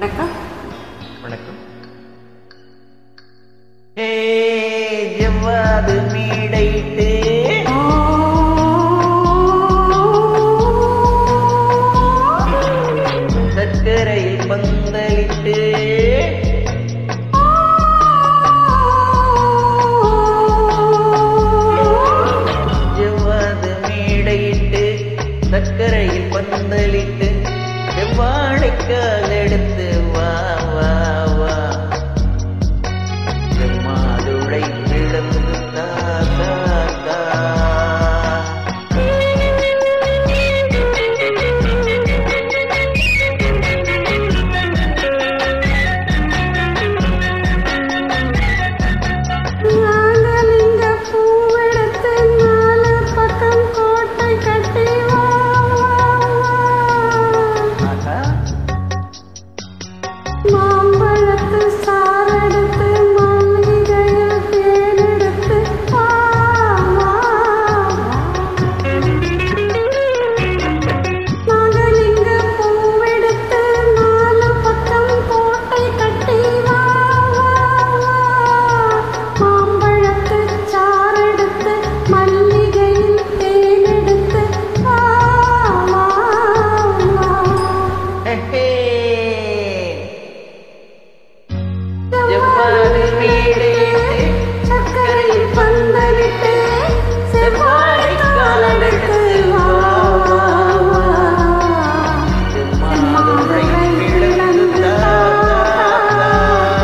வணக்கம் வணக்கம் ஏ ஜவ்வாது மீடையிட்டு சர்க்கரையில் பந்தலிட்டு ஜவ்வாது மீடையிட்டு சர்க்கரையில் பந்தலிட்டு செவ்வாழைக்கால் எடுத்து வா வா வா செம்மாதுளை கிடந்து தா தா தா நாங்கள் இங்க பூவெடுத்து நாலு பக்கம் கோட்டை கட்டி வா, வா, வா. ஆஹா மாம்பழத்து சாரெடுத்து மல்லிகையில் தேனெடுத்து வா, வா, வா. நாங்கள் இங்க பூவெடுத்து நாலு பக்கம் கோட்டை கட்டி வா, வா, வா. மாம்பழத்து சாரெடுத்து மல்லிகையில் தேனெடுத்து வா, வா, வா. ஹே ஜவ்வாது மீடையிட்டு சர்க்கரையில் பந்தலிட்டு செவ்வாழை காலெடுத்து வா, வா, வா. செம்மாதுளை கிடந்து தா தா தா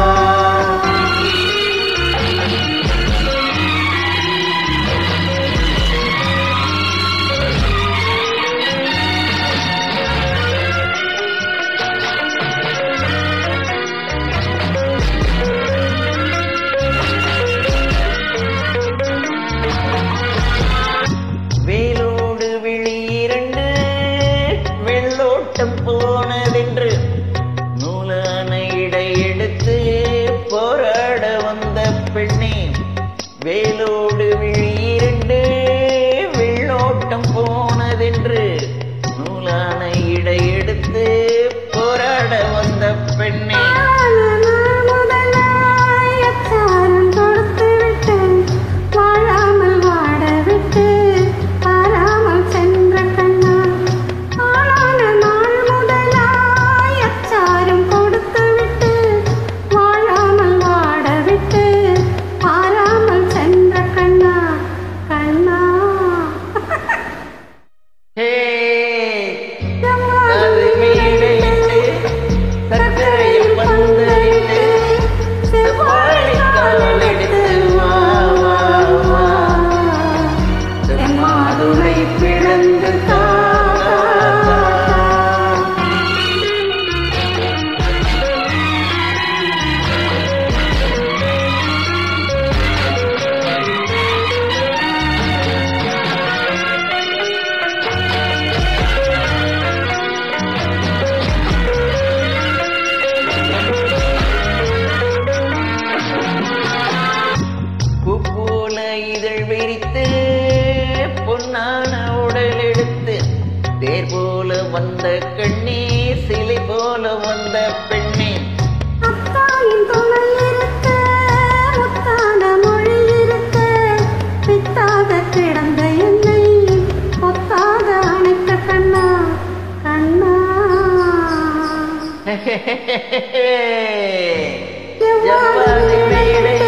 வேலோடு விழி இரண்டு வெள்ளோட்டம் போனதென்று நூலான இடை எடுத்து போராட வந்த பெண்ணே வேலோடு விழி இரண்டு வெள்ளோட்டம் போனதென்று நூலான இடை எடுத்து போராட வந்த பெண்ணே முதலாய் அச்சாரம் கொடுத்து விட்டு வாழாமல் வாட விட்டு பாராமல் சென்ற கண்ணா ஆளான நாள் முதலாய் அச்சாரம் கொடுத்து விட்டு வாழாமல் வாட விட்டு பாராமல் சென்ற கண்ணா கண்ணா ஹே அது மீடையிட்டு சர்க்கரையில் பந்தலிட்டு செவ்வாழை கால் எடுத்து வா வா வா செம்மாதுளை பிளந்து தா தா தா பூப்போல இதழ் விரித்து பொன்னான உடல் எடுத்து தேர் போல வந்த கண்ணே சிலை போல வந்த பெண்ணே அத்தாயின் துணை இருக்க, முத்தான மொழி இருக்க, பித்தாக கிடந்த என்னை பொத்தாக அணைத்த கண்ணா, கண்ணா. ஜவ்வாது மேடை